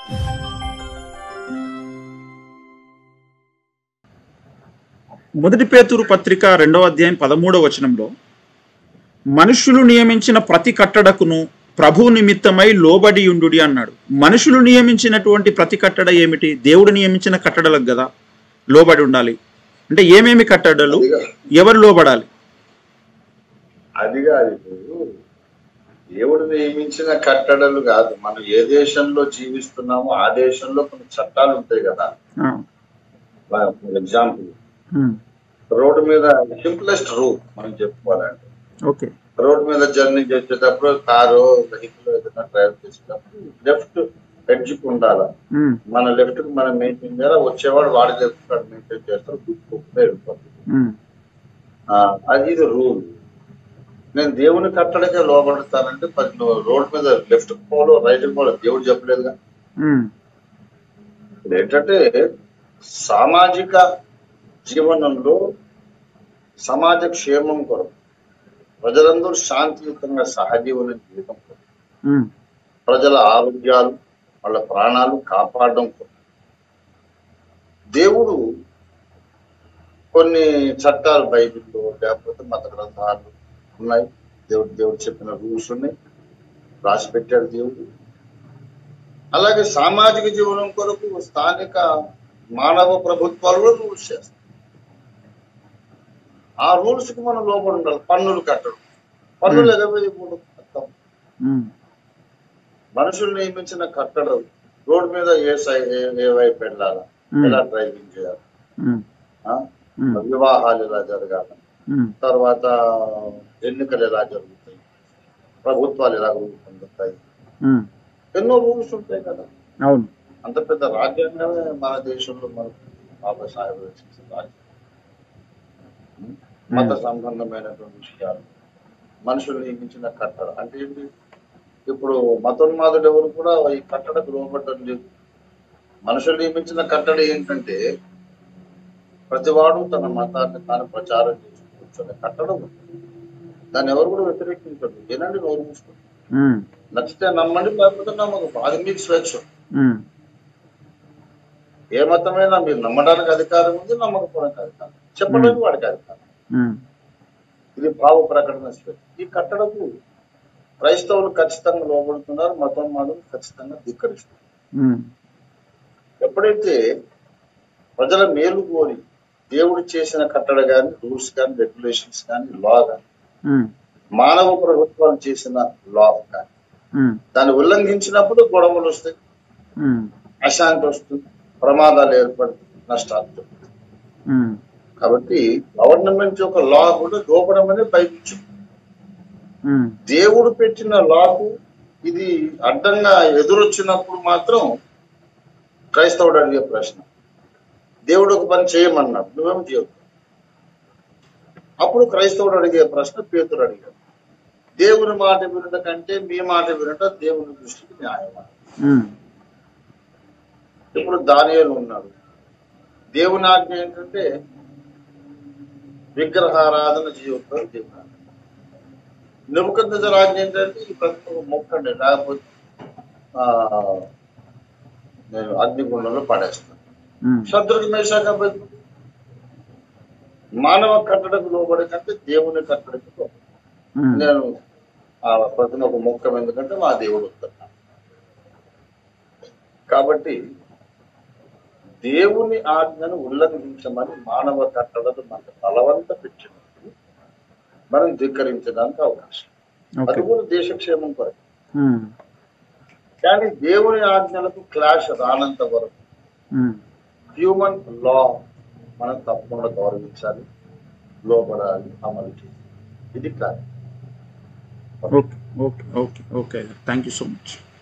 మొదటి పేతురు పత్రిక రెండవ అధ్యాయం పదమూడవ వచనంలో మనుషులు నియమించిన ప్రతి కట్టడకును ప్రభు నిమిత్తమై లోబడి ఉండు అన్నాడు మనుషులు నియమించినటువంటి ప్రతి కట్టడ ఏమిటి దేవుడు నియమించిన కట్టడలకు కదా లోబడి ఉండాలి అంటే ఏమేమి కట్టడలు అదిగా ఎవరు లోబడాలి అదిగా అది ఇప్పుడు దేవుడు నియమించిన కట్టడలు కాదు మనం ఏ దేశంలో జీవిస్తున్నామో ఆ దేశంలో కొన్ని చట్టాలు ఉంటాయి కదా ఆ, ఎగ్జాంపుల్ ఉమ్, రోడ్డు మీద సింప్లెస్ట్ రూల్ మనం చెప్పుకోవాలంటే ఓకే రోడ్ మీద జర్నీ చేసేటప్పుడు కారు వెహికల్ ఏదైనా డ్రైవ్ చేసేటప్పుడు లెఫ్ట్ ఎడ్జ్కి ఉండాలి ఉమ్, మన లెఫ్ట్ కి మనం మెయింటైన్ చేయాలి వచ్చేవాడు వాడి లెఫ్ట్ మెయింటైన్ చేస్తారు గుర్తుకుంటే వెళ్ళిపోతుంది ఉమ్, ఆ, అది ఇది రూల్ నేను దేవుని కట్టడకే లోబడతానంటే మరి నువ్వు రోడ్ మీద లెఫ్ట్ పోలో రైట్ పోలో దేవుడు చెప్పలేదుగా ఉమ్, ఇప్పుడు ఏంటంటే సామాజిక జీవనంలో సమాజ క్షేమం కొరకు ప్రజలందరూ శాంతియుతంగా సహజీవనం జీవితం కొరకు ఉమ్, ప్రజల ఆరోగ్యాలు వాళ్ళ ప్రాణాలు కాపాడడం కొరకు దేవుడు కొన్ని చట్టాలు బైబిల్లో లేకపోతే మత గ్రంథాలు ఉన్నాయి దేవుడు దేవుడు చెప్పిన రూల్స్ ఉన్నాయి రాసి పెట్టాడు దేవుడు అలాగే సామాజిక జీవనం కొరకు స్థానిక మానవ ప్రభుత్వాలు కూడా రూల్స్ చేస్తాయి ఆ రూల్స్ కి మనం లోపల ఉండాలి పన్నులు కట్టడం పన్నులు ఎగవేయకూడదు కట్టం ఉమ్, మనుషులు నియమించిన కట్టడం రోడ్ మీద ఏ సై ఏ- ఏ వైపు వెళ్ళాలా ఉమ్, ఎలా డ్రైవింగ్ చేయాలి ఉమ్, ఆ? ఉమ్, వివాహాలు ఎలా జరగాలి ఉమ్, తర్వాత ఎన్నికలు ఎలా జరుగుతాయి ప్రభుత్వాలు ఎలా రూపొందుతాయి ఉమ్, ఎన్నో రూల్స్ ఉంటాయి కదా అవును అంత పెద్ద రాజ్యాంగమే మన దేశంలో మనకు బాబాసాహెబ్ రచించిన రాజ్యాంగం మత సంబంధమైనటువంటి విషయాలు మనుషులు నియమించిన కట్టడ అంటే ఏంటి ఇప్పుడు మతోన్మాదులు ఎవరు కూడా ఈ కట్టడకు లోపడడం లేదు మనుషులు నియమించిన కట్టడ ఏంటంటే ప్రతివాడు తన మతాన్ని తాను ప్రచారం చేసుకుంటున్న కట్టడం ఉంది. దాన్ని ఎవరు కూడా వ్యతిరేకించరు ఏనండి నోరు మూసుకోండి ఉమ్, నచ్చితే నమ్మండి లేకపోతే నమ్మకం అది మీకు స్వేచ్ఛ ఉమ్, ఏ మతమైనా మీరు నమ్మడానికి అధికారం ఉంది నమ్మకపోవడానికి అధికారం చెప్పడానికి వాడికి అధికారం ఉమ్, ఇది భావ ప్రకటన స్వేచ్ఛ ఈ కట్టడకు క్రైస్తవులు ఖచ్చితంగా లోబడుతున్నారు మతం మాత్రం ఖచ్చితంగా ధిక్కరిస్తున్నారు ఉమ్, ఎప్పుడైతే ప్రజల మేలు కోరి దేవుడు చేసిన కట్టడ కానీ రూల్స్ కానీ రెగ్యులేషన్స్ కానీ లా కానీ ఉమ్, మానవ ప్రభుత్వాలు చేసిన లా కానీ ఉమ్, దాన్ని ఉల్లంఘించినప్పుడు గొడవలు వస్తాయి ఉమ్, అశాంతి వస్తుంది ప్రమాదాలు ఏర్పడుతుంది నష్టాలు జరుగుతాయి. ఉమ్, కాబట్టి గవర్నమెంట్ యొక్క లా కూడా లోపడం అనేది బైబిల్ చెప్తుంది. ఉమ్, దేవుడు పెట్టిన లాకు ఇది అడ్డంగా ఎదురొచ్చినప్పుడు మాత్రం క్రైస్తవుడు అడిగే ప్రశ్న దేవుడు ఒక పని చేయమన్నాడు నువ్వేం చేయవు అప్పుడు క్రైస్తవుడు అడిగే ప్రశ్న పేతుడు అడిగాడు దేవుని మాట వినట కంటే మీ మాట వినట దేవుని దృష్టికి న్యాయమా ఉమ్, ఇప్పుడు దానియేలు ఉన్నాడు దేవుని ఆజ్ఞ ఏంటంటే విగ్రహారాధన చేయొద్దు దేవుని ఆజ్ఞ నిమ్మకంద ఆజ్ఞ ఏంటంటే ఈ ప్రతి ఒక్క మొక్కండి లేకపోతే ఆ, నేను అగ్నిగుండంలో పడేస్తాను ఉమ్, శత్రుకి మేషాక మానవ కట్టడకు లోబడి కంటే దేవుని కట్టడకు లోబడి. ఉమ్, నేను ఆ ప్రతి ఒక్క మొక్కం ఎందుకంటే మా దేవుడు వస్తున్నాడు కాబట్టి దేవుని ఆజ్ఞను ఉల్లంఘించమని మానవ కట్టడలు మనకు బలవంత పెట్టినప్పుడు మనం ధిక్కరించడానికి అవకాశం ఓకే అది కూడా దేశక్షేమం కొరకు ఉమ్, కానీ దేవుని ఆజ్ఞలకు క్లాష్ రానంత వరకు ఉమ్, హ్యూమన్ లా మనం తప్పకుండా గౌరవించాలి లోపడాలి అమలు చేయాలి ఇది కాదు okay okay okay okay thank you so much